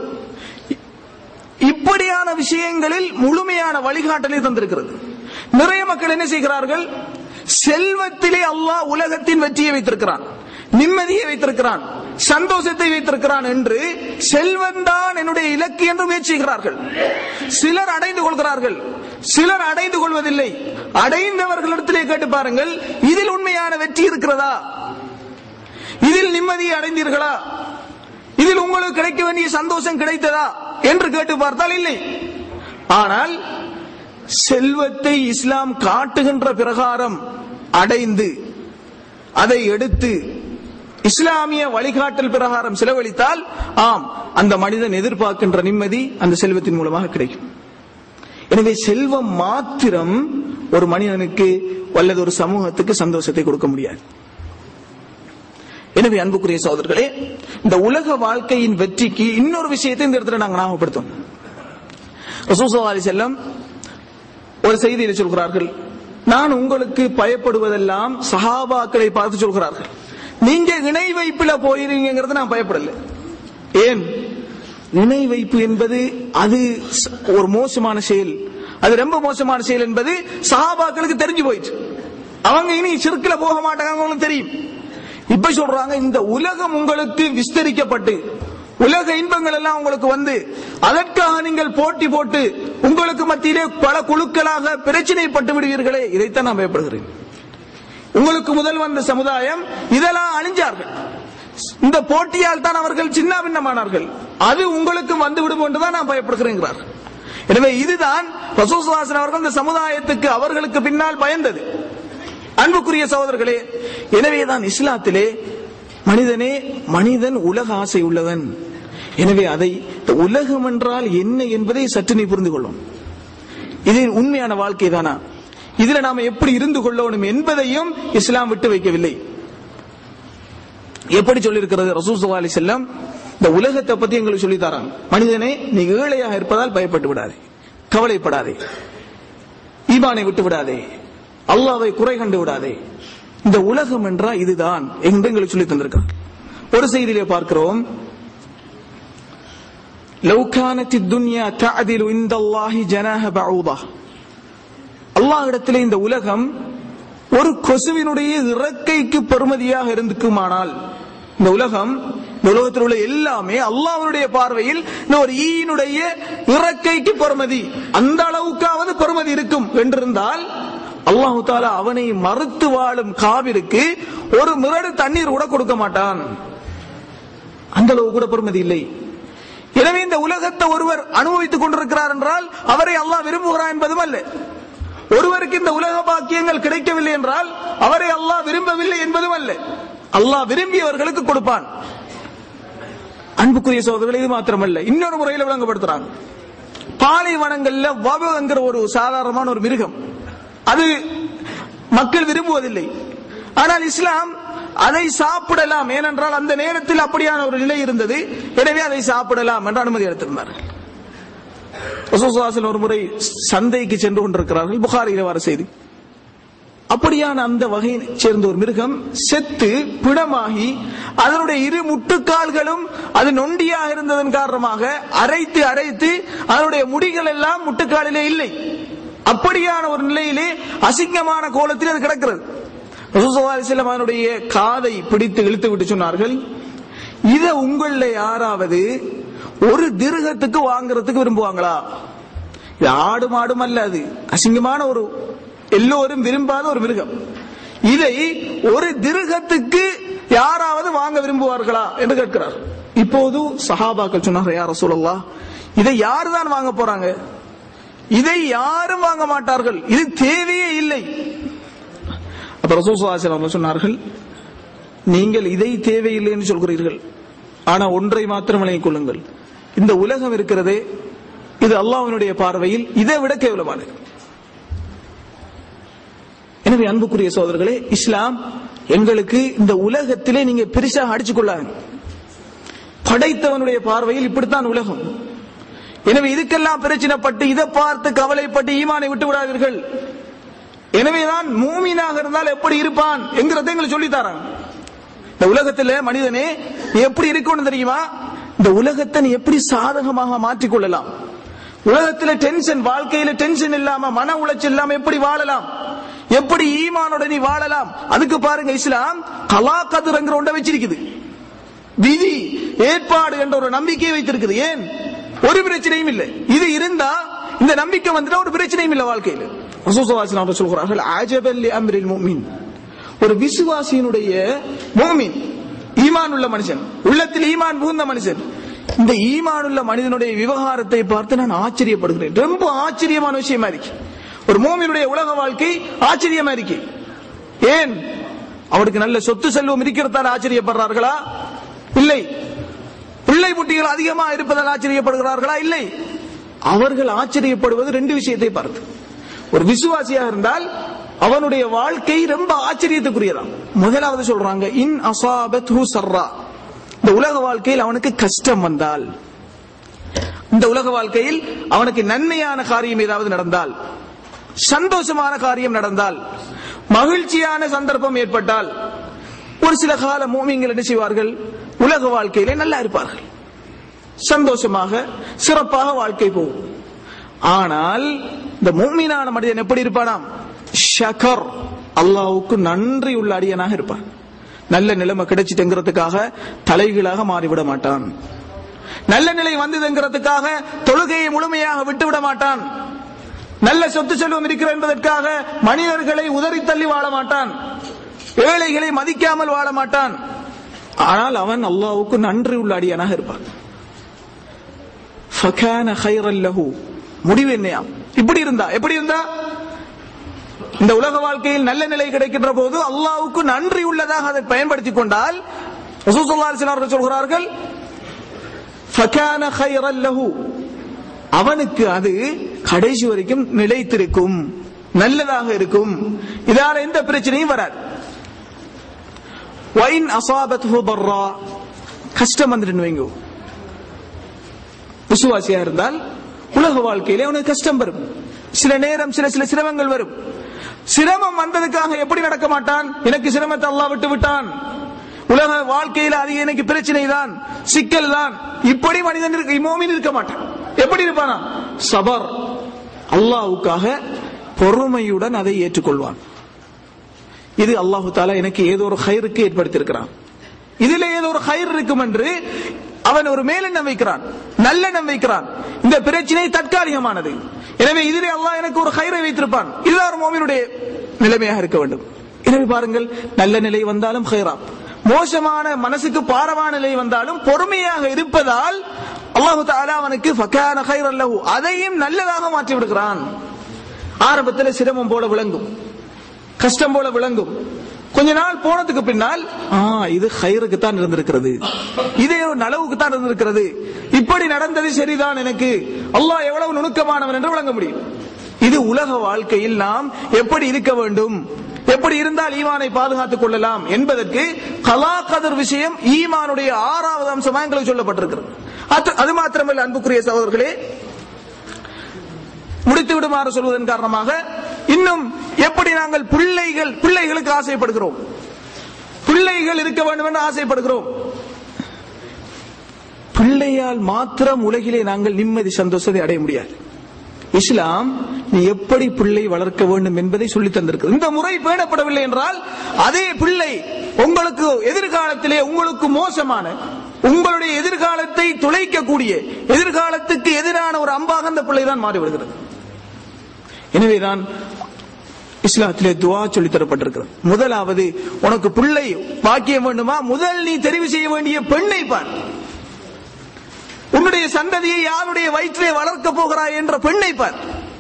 இப்படியான விஷயங்களில் முழுமையான வழிகாட்டலை தந்திருக்கிறது நிறைய மக்கள் என்ன செய்கிறார்கள் செல்வத்திலே அல்லாஹ் உலகத்தின் வெற்றியை வைத்திருக்கிறான் நிம்மதியை வைத்திருக்கிறான் சந்தோஷத்தை வைத்திருக்கிறான் என்று செல்வந்தான் என்னுடைய இலக்கு என்று முயற்சிக்கிறார்கள் சிலர் அடைந்து கொள்கிறார்கள் சிலர் அடைந்து கொள்வதில்லை அடைந்தவர்களிடத்திலே கேட்டு பாருங்கள் இதில் உண்மையான வெற்றி இருக்கிறதா இதில் நிம்மதியை அடைந்தீர்களா இதில் உங்களுக்கு கிடைக்க வேண்டிய சந்தோஷம் கிடைத்ததா என்று கேட்டு பார்த்தால் இல்லை ஆனால் செல்வத்தை இஸ்லாம் காட்டுகின்ற பிரகாரம் அடைந்து அதை எடுத்து இஸ்லாமிய வழிகாட்டல் பிரகாரம் செலவழித்தால் ஆம் அந்த மனிதன் எதிர்பார்க்கின்ற நிம்மதி அந்த செல்வத்தின் மூலமாக கிடைக்கும் எனவே செல்வம் மாத்திரம் ஒரு மனிதனுக்கு அல்லது ஒரு சமூகத்துக்கு சந்தோஷத்தை கொடுக்க முடியாது எனவே அன்புக்குரிய சகோதரர்களே இந்த உலக வாழ்க்கையின் வெற்றிக்கு இன்னொரு விஷயத்தை இந்த இடத்துல நாங்கள் ஞாபகப்படுத்தோம் ரசூசா அலி செல்லம் ஒரு செய்தியில் சொல்கிறார்கள் நான் உங்களுக்கு பயப்படுவதெல்லாம் சஹாபாக்களை பார்த்து சொல்கிறார்கள் நீங்க இணை வைப்புல போயிருங்கிறது நான் பயப்படல ஏன் இணை வைப்பு என்பது அது ஒரு மோசமான செயல் அது ரொம்ப மோசமான செயல் என்பது சஹாபாக்களுக்கு தெரிஞ்சு போயிடுச்சு அவங்க இனி சிறுக்கில போக மாட்டாங்க தெரியும் இப்ப சொல்றாங்க இந்த உலகம் உங்களுக்கு விஸ்தரிக்கப்பட்டு உலக இன்பங்கள் எல்லாம் உங்களுக்கு வந்து அதற்காக நீங்கள் போட்டி போட்டு உங்களுக்கு மத்தியிலே பல குழுக்களாக பிரச்சனைப்பட்டு விடுவீர்களே இதைத்தான் நான் பயப்படுகிறேன் உங்களுக்கு முதல் வந்த சமுதாயம் இதெல்லாம் அழிஞ்சார்கள் இந்த போட்டியால் தான் அவர்கள் சின்ன பின்னமானார்கள் அது உங்களுக்கு வந்து விடும் என்றுதான் நான் பயப்படுகிறேங்கிறார் எனவே இதுதான் ரசூசுவாசன் அவர்கள் இந்த சமுதாயத்துக்கு அவர்களுக்கு பின்னால் பயந்தது அன்புக்குரிய சகோதரர்களே எனவேதான் இஸ்லாத்திலே மனிதனே மனிதன் உலக ஆசை உள்ளவன் எனவே அதை உலகம் என்றால் என்ன என்பதை சற்று நீ புரிந்து கொள்ளும் இது உண்மையான வாழ்க்கை தானா இதுல நாம எப்படி இருந்து கொள்ளணும் என்பதையும் இஸ்லாம் விட்டு வைக்கவில்லை எப்படி சொல்லியிருக்கிறது ரசூல் அலி செல்லம் இந்த உலகத்தை பத்தி எங்களுக்கு சொல்லி தராங்க மனிதனே நீ ஏழையாக இருப்பதால் பயப்பட்டு விடாதே கவலைப்படாதே ஈமானை விட்டு விடாதே அல்லாவை குறை கண்டு விடாதே இந்த உலகம் என்றா இதுதான் என்று எங்களுக்கு சொல்லி தந்திருக்காங்க ஒரு செய்தியிலே பார்க்கிறோம் لو كانت الدنيا تعدل عند الله جناح بعوضة அல்லாஹ் இடத்திலே இந்த உலகம் ஒரு கொசுவினுடைய இறக்கைக்கு பெருமதியாக இருந்துக்குமானால் இந்த உலகம் இந்த உலகத்தில் உள்ள எல்லாமே அல்லாஹ்வுடைய பார்வையில் இந்த ஒரு ஈயினுடைய இறக்கைக்கு பெருமதி அந்த அளவுக்காவது பெருமதி இருக்கும் என்றிருந்தால் அல்லாஹு தாலா அவனை மறுத்து வாழும் காவிற்கு ஒரு மிரடு தண்ணீர் கூட கொடுக்க மாட்டான் அந்த அளவு கூட பெருமதி இல்லை எனவே இந்த உலகத்தை ஒருவர் அனுபவித்துக் கொண்டிருக்கிறார் என்றால் அவரை அல்லாஹ் விரும்புகிறான் என்பதும் அல்ல ஒருவருக்கு இந்த உலக பாக்கியங்கள் கிடைக்கவில்லை என்றால் அவரை அல்லாஹ் விரும்பவில்லை என்பதும் அல்ல அல்லாஹ் விரும்பியவர்களுக்கு கொடுப்பான் அன்புக்குரிய சோதரர்கள் இது மாத்திரமல்ல இன்னொரு முறையில் விளங்கப்படுத்துறாங்க பாலைவனங்கள்ல வபுங்கிற ஒரு சாதாரணமான ஒரு மிருகம் அது மக்கள் விரும்புவதில்லை ஆனால் இஸ்லாம் அதை சாப்பிடலாம் ஏனென்றால் அந்த நேரத்தில் அப்படியான ஒரு நிலை இருந்தது எனவே அதை சாப்பிடலாம் என்று அனுமதி அளித்திருந்தார்கள் ரசூலுல்லாஹி ஒரு முறை சந்தைக்கு சென்று கொண்டிருக்கிறார்கள் புகாரியில் வர செய்தி அப்படியான அந்த வகையை சேர்ந்த ஒரு மிருகம் செத்து பிணமாகி அதனுடைய இரு முட்டுக்கால்களும் அது நொண்டியாக இருந்ததன் காரணமாக அரைத்து அரைத்து அதனுடைய முடிகள் எல்லாம் முட்டுக்காலிலே இல்லை அப்படியான ஒரு நிலையிலே அசிங்கமான கோலத்தில் அது கிடக்கிறது ரசூலுல்லாஹி அதனுடைய காதை பிடித்து இழுத்து விட்டு சொன்னார்கள் இத உங்கள யாராவது ஒரு திருகத்துக்கு வாங்குறதுக்கு விரும்புவாங்களா இது ஆடு மாடும் அல்ல அது அசிங்கமான ஒரு எல்லோரும் விரும்பாத ஒரு மிருகம் இதை ஒரு திருகத்துக்கு யாராவது வாங்க விரும்புவார்களா என்று கேட்கிறார் இப்போது சஹாபாக்கள் சொன்னார்கள் யார சொல்லலாம் இதை யாரு தான் வாங்க போறாங்க இதை யாரும் வாங்க மாட்டார்கள் இது தேவையே இல்லை அப்ப ரசூல் சொன்னார்கள் நீங்கள் இதை தேவையில்லை என்று சொல்கிறீர்கள் ஆனா ஒன்றை மாத்திரம் விளங்கிக் கொள்ளுங்கள் இந்த உலகம் இருக்கிறதே இது அல்லாஹ்வினுடைய பார்வையில் இதை விட கேவலமானது எனவே அன்புக்குரிய சோதர்களே இஸ்லாம் எங்களுக்கு இந்த உலகத்திலே நீங்க பெருசாக அடிச்சுக் கொள்ளாங்க படைத்தவனுடைய பார்வையில் இப்படித்தான் உலகம் எனவே இதுக்கெல்லாம் பிரச்சனைப்பட்டு இதை பார்த்து கவலைப்பட்டு ஈமானை விட்டு விடாதீர்கள் எனவேதான் மூமீனாக இருந்தால் எப்படி இருப்பான் என்கிறத எங்களுக்கு சொல்லி தராங்க இந்த உலகத்துல மனிதனே நீ எப்படி இருக்கணும் தெரியுமா இந்த உலகத்தை நீ எப்படி சாதகமாக மாற்றிக்கொள்ளலாம் உலகத்துல டென்ஷன் வாழ்க்கையில டென்ஷன் இல்லாம மன உளைச்சல் இல்லாம எப்படி வாழலாம் எப்படி ஈமானோட நீ வாழலாம் அதுக்கு பாருங்க இஸ்லாம் கலா கதிரங்கிற ஒன்றை வச்சிருக்குது விதி ஏற்பாடு என்ற ஒரு நம்பிக்கையை வைத்திருக்குது ஏன் ஒரு பிரச்சனையும் இல்லை இது இருந்தா இந்த நம்பிக்கை வந்துட்டா ஒரு பிரச்சனையும் இல்லை வாழ்க்கையில் ரசூலுல்லாஹி அவர்கள் சொல்கிறார்கள் அஜபல் லி அம்ரில் முஃமின் ஒரு விசுவாசியினுடைய முஃமின் ஈமான் உள்ள மனுஷன் உள்ளத்தில் ஈமான் புகுந்த மனுஷன் இந்த ஈமான் உள்ள மனிதனுடைய விவகாரத்தை பார்த்து நான் ஆச்சரியப்படுகிறேன் ரொம்ப ஆச்சரியமான விஷயமா இருக்கு ஒரு மோமினுடைய உலக வாழ்க்கை ஆச்சரியமா இருக்கு ஏன் அவருக்கு நல்ல சொத்து செல்வம் இருக்கிறதால் ஆச்சரியப்படுறார்களா இல்லை பிள்ளை குட்டிகள் அதிகமா இருப்பதால் ஆச்சரியப்படுகிறார்களா இல்லை அவர்கள் ஆச்சரியப்படுவது ரெண்டு விஷயத்தை பார்த்து ஒரு விசுவாசியாக இருந்தால் அவனுடைய வாழ்க்கை ரொம்ப ஆச்சரியத்துக்குரியதான் முதலாவது சொல்றாங்க இன் அசாபத் சர்ரா இந்த உலக வாழ்க்கையில் அவனுக்கு கஷ்டம் வந்தால் இந்த உலக வாழ்க்கையில் அவனுக்கு நன்மையான காரியம் ஏதாவது நடந்தால் சந்தோஷமான காரியம் நடந்தால் மகிழ்ச்சியான சந்தர்ப்பம் ஏற்பட்டால் ஒரு சில கால மூமிங்கள் என்ன செய்வார்கள் உலக வாழ்க்கையிலே நல்லா இருப்பார்கள் சந்தோஷமாக சிறப்பாக வாழ்க்கை போகும் ஆனால் இந்த மூமினான மனிதன் எப்படி இருப்பானாம் ஷகர் அல்லாவுக்கு நன்றி உள்ள அடியனாக இருப்பான் நல்ல நிலைமை கிடைச்சிட்டுங்கிறதுக்காக தலைகீழாக மாறிவிட மாட்டான் நல்ல நிலை வந்ததுங்கிறதுக்காக தொழுகையை முழுமையாக விட்டுவிட மாட்டான் நல்ல சொத்து செல்வம் இருக்கிற என்பதற்காக மனிதர்களை உதறி தள்ளி வாழ மாட்டான் ஏழைகளை மதிக்காமல் வாழ மாட்டான் ஆனால் அவன் அல்லாவுக்கு நன்றி உள்ள அடியனாக இருப்பான் ஃபகான கைரல் லஹு முடிவு என்னையா இப்படி இருந்தா எப்படி இருந்தா இந்த உலக வாழ்க்கையில் நல்ல நிலை கிடைக்கின்ற போது அல்லாவுக்கு நன்றி உள்ளதாக அதை பயன்படுத்திக் கொண்டால் அவர்கள் சொல்கிறார்கள் ஃபகான கைரல் லஹு அவனுக்கு அது கடைசி வரைக்கும் நிலைத்திருக்கும் நல்லதாக இருக்கும் இதால எந்த பிரச்சனையும் வராது வைன் அசாபத்ஹு பர்ரா கஷ்டம் வந்துட்டு வைங்க விசுவாசியா இருந்தால் உலக வாழ்க்கையில அவனுக்கு கஷ்டம் வரும் சில நேரம் சில சில சிரமங்கள் வரும் சிரமம் வந்ததுக்காக எப்படி நடக்க மாட்டான் எனக்கு சிரமத்தை அல்லாஹ் விட்டு விட்டான் உலக வாழ்க்கையில அது எனக்கு பிரச்சனை தான் சிக்கல் தான் இப்படி மனிதன் இருக்க மோமின் இருக்க மாட்டான் எப்படி இருப்பானா சபர் அல்லாஹ்வுக்காக பொறுமையுடன் அதை ஏற்றுக்கொள்வான் இது அல்லாஹு தாலா எனக்கு ஏதோ ஒரு ஹைருக்கு ஏற்படுத்தியிருக்கிறான் இதுல ஏதோ ஒரு ஹைர் இருக்கும் என்று அவன் ஒரு மேலெண்ணம் வைக்கிறான் நல்லெண்ணம் வைக்கிறான் இந்த பிரச்சனை தற்காலிகமானது எனவே இதிலே அல்லாஹ் எனக்கு ஒரு ஹைரை வைத்திருப்பான் இதுதான் ஒரு மோமினுடைய நிலைமையாக இருக்க வேண்டும் எனவே பாருங்கள் நல்ல நிலை வந்தாலும் ஹைரா மோசமான மனசுக்கு பாரமான நிலை வந்தாலும் பொறுமையாக இருப்பதால் அல்லாஹு தாலா அவனுக்கு ஃபக்கான ஹைர் அல்லஹு அதையும் நல்லதாக மாற்றி விடுகிறான் ஆரம்பத்தில் சிரமம் போல விளங்கும் கஷ்டம் போல விளங்கும் கொஞ்ச நாள் போனதுக்கு பின்னால் ஆ இது ஹைருக்கு தான் இருந்திருக்கிறது இதே ஒரு நலவுக்கு தான் இருந்திருக்கிறது இப்படி நடந்தது சரிதான் எனக்கு அல்லாஹ் எவ்வளவு நுணுக்கமானவன் என்று விளங்க முடியும் இது உலக வாழ்க்கையில் நாம் எப்படி இருக்க வேண்டும் எப்படி இருந்தால் ஈமானை பாதுகாத்துக் கொள்ளலாம் என்பதற்கு கலா கதர் விஷயம் ஈமானுடைய ஆறாவது அம்சமாக எங்களுக்கு சொல்லப்பட்டிருக்கிறது அது- அது மாத்திரமல்ல அன்புக்குரிய சகோதரர்களே முடித்து விடுமாறு சொல்வதன் காரணமாக இன்னும் எப்படி நாங்கள் பிள்ளைகள் பிள்ளைகளுக்கு ஆசைப்படுகிறோம் பிள்ளைகள் இருக்க வேண்டும் என்று ஆசைப்படுகிறோம் பிள்ளையால் மாத்திரம் உலகிலே நாங்கள் நிம்மதி சந்தோஷத்தை அடைய முடியாது இஸ்லாம் நீ எப்படி பிள்ளை வளர்க்க வேண்டும் என்பதை சொல்லி தந்திருக்கிறது இந்த முறை பேணப்படவில்லை என்றால் அதே பிள்ளை உங்களுக்கு எதிர்காலத்திலே உங்களுக்கு மோசமான உங்களுடைய எதிர்காலத்தை துளைக்கக்கூடிய எதிர்காலத்துக்கு எதிரான ஒரு அம்பாக அந்த பிள்ளை தான் மாறிவிடுகிறது எனவேதான் இஸ்லாத்திலே துவா சொல்லி தரப்பட்டிருக்கிறது முதலாவது உனக்கு பிள்ளை பாக்கியம் வேண்டுமா முதல் நீ தெரிவு செய்ய வேண்டிய பெண்ணை பார் உன்னுடைய சந்ததியை யாருடைய வயிற்றிலே வளர்க்க போகிறாய் என்ற பெண்ணை பார்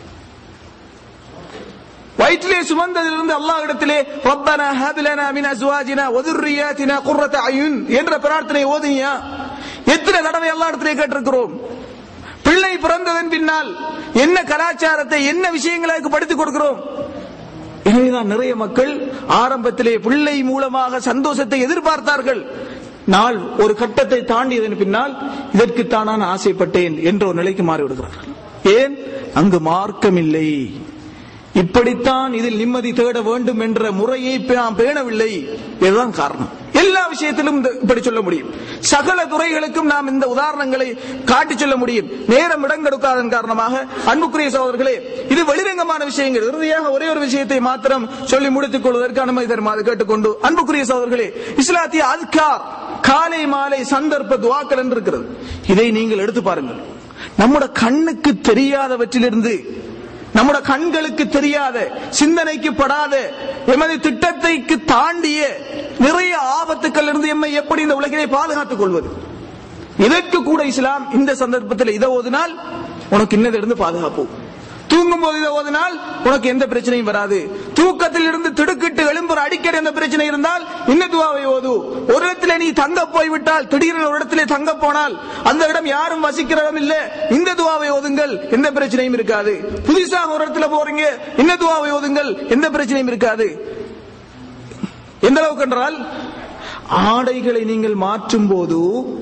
வயிற்றிலே சுமந்ததிலிருந்து அல்லாஹ்விடத்திலே ரப்பனா ஹபிலனா மின் அஸ்வாஜினா வதுர்ரியாத்தினா குர்ரத அயுன் என்ற பிரார்த்தனை ஓதுனியா எத்தனை தடவை எல்லா இடத்திலே கேட்டிருக்கிறோம் பிள்ளை பிறந்ததன் பின்னால் என்ன கலாச்சாரத்தை என்ன விஷயங்களுக்கு படித்துக் கொடுக்கிறோம் எனவேதான் நிறைய மக்கள் ஆரம்பத்திலே பிள்ளை மூலமாக சந்தோஷத்தை எதிர்பார்த்தார்கள் நாள் ஒரு கட்டத்தை தாண்டியதன் பின்னால் இதற்குத்தான் நான் ஆசைப்பட்டேன் என்ற ஒரு நிலைக்கு மாறிவிடுகிறார்கள் ஏன் அங்கு மார்க்கம் இல்லை இப்படித்தான் இதில் நிம்மதி தேட வேண்டும் என்ற முறையை நாம் பேணவில்லை இதுதான் காரணம் எல்லா விஷயத்திலும் இந்த- இப்படி சொல்ல முடியும் சகல துறைகளுக்கும் நாம் இந்த உதாரணங்களை காட்டி சொல்ல முடியும் நேரம் இடம் கொடுக்காதன் காரணமாக அன்புக்குரிய சகோதரர்களே இது வெளிரங்கமான விஷயங்கள் இறுதியாக ஒரே ஒரு விஷயத்தை மாத்திரம் சொல்லி முடித்துக் கொள்வதற்கு அனுமதி தருமாறு கேட்டுக்கொண்டு அன்புக்குரிய சகோதரர்களே இஸ்லாத்திய அத்கார் காலை மாலை சந்தர்ப்ப துவாக்கள் என்று இருக்கிறது இதை நீங்கள் எடுத்து பாருங்கள் நம்முடைய கண்ணுக்கு தெரியாதவற்றிலிருந்து நம்முடைய கண்களுக்கு தெரியாத சிந்தனைக்கு படாத எமது திட்டத்தைக்கு தாண்டிய நிறைய ஆபத்துக்கள் இருந்து எம்மை எப்படி இந்த உலகிலே பாதுகாத்துக் கொள்வது இதற்கு கூட இஸ்லாம் இந்த சந்தர்ப்பத்தில் இதை ஓதினால் உனக்கு இன்னதிலிருந்து பாதுகாப்பு தூங்கும் போது இதை ஓதினால் உனக்கு எந்த பிரச்சனையும் வராது தூக்கத்தில் இருந்து திடுக்கிட்டு எழும்புற அடிக்கடி எந்த பிரச்சனை இருந்தால் இன்ன துவாவை ஓது ஒரு இடத்துல நீ தங்க போய்விட்டால் திடீரென ஒரு இடத்திலே தங்க போனால் அந்த இடம் யாரும் வசிக்கிற இடம் இல்ல இந்த துவாவை ஓதுங்கள் எந்த பிரச்சனையும் இருக்காது புதுசாக ஒரு இடத்துல போறீங்க இந்த துவாவை ஓதுங்கள் எந்த பிரச்சனையும் இருக்காது எந்த அளவுக்கு என்றால் ஆடைகளை நீங்கள் மாற்றும் போது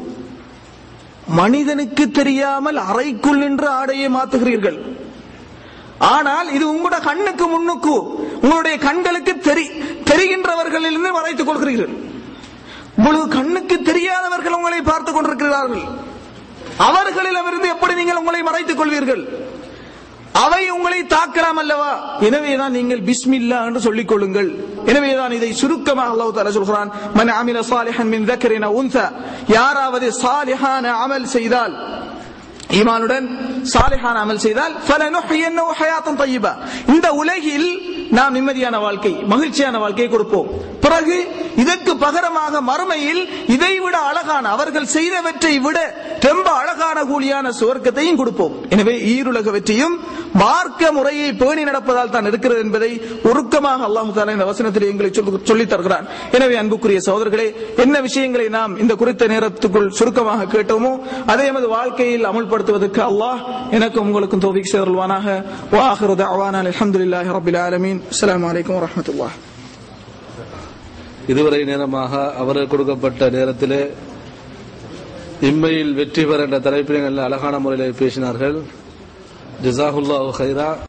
மனிதனுக்கு தெரியாமல் அறைக்குள் நின்று ஆடையை மாத்துகிறீர்கள் ஆனால் இது உங்களோட கண்ணுக்கு முன்னுக்கு உங்களுடைய கண்களுக்கு தெரி தெரிகின்றவர்களிலிருந்து மறைத்துக் கொள்கிறீர்கள் உங்களுக்கு கண்ணுக்கு தெரியாதவர்கள் உங்களை பார்த்துக் கொண்டிருக்கிறார்கள் அவர்களிடமிருந்து எப்படி நீங்கள் உங்களை மறைத்துக் கொள்வீர்கள் அவை உங்களை தாக்கலாம் அல்லவா எனவேதான் நீங்கள் பிஸ்மில்லா என்று சொல்லிக் கொள்ளுங்கள் எனவேதான் இதை சுருக்கமாக அல்லாஹ் தஆலா சொல்கிறான் மன் அமில சாலிஹன் மின் தக்கரின் உன்சா யாராவது சாலிஹான அமல் செய்தால் ஈமானுடன் சாலிஹான அமல் செய்தால் ஃபலனுஹ்யின்னஹு ஹயாத்தன் தய்யிபா இந்த உலகில் நாம் நிம்மதியான வாழ்க்கை மகிழ்ச்சியான வாழ்க்கையை கொடுப்போம் பிறகு இதற்கு பகரமாக மறுமையில் இதைவிட அழகான அவர்கள் செய்தவற்றை விட ரொம்ப அழகான கூலியான சுவர்க்கத்தையும் கொடுப்போம் எனவே ஈருலக வெற்றியும் மார்க்க முறையை பேணி நடப்பதால் தான் இருக்கிறது என்பதை உருக்கமாக அல்லாஹு தாலா இந்த வசனத்தில் எங்களை சொல்லி- சொல்லித் தருகிறான் எனவே அன்புக்குரிய சகோதரர்களே என்ன விஷயங்களை நாம் இந்த குறித்த நேரத்துக்குள் சுருக்கமாக கேட்டோமோ அதே எமது வாழ்க்கையில் அமுல்படுத்துவதற்கு அல்லாஹ் எனக்கும் உங்களுக்கும் தோவிக் சேர்வானாக வாஹிரு தஅவானா அல்ஹம்துலில்லாஹி ரப்பில் ஆலமீன் அஸ்ஸலாமு அலைக்கும் வரஹ்மத்துல்லாஹ் இதுவரை நேரமாக அவருக்கு கொடுக்கப்பட்ட நேரத்திலே இம்மையில் வெற்றி பெற என்ற தலைப்பில் நல்ல அழகான முறையில் பேசினார்கள் ஜிசாஹுல்லாஹு ஹைரா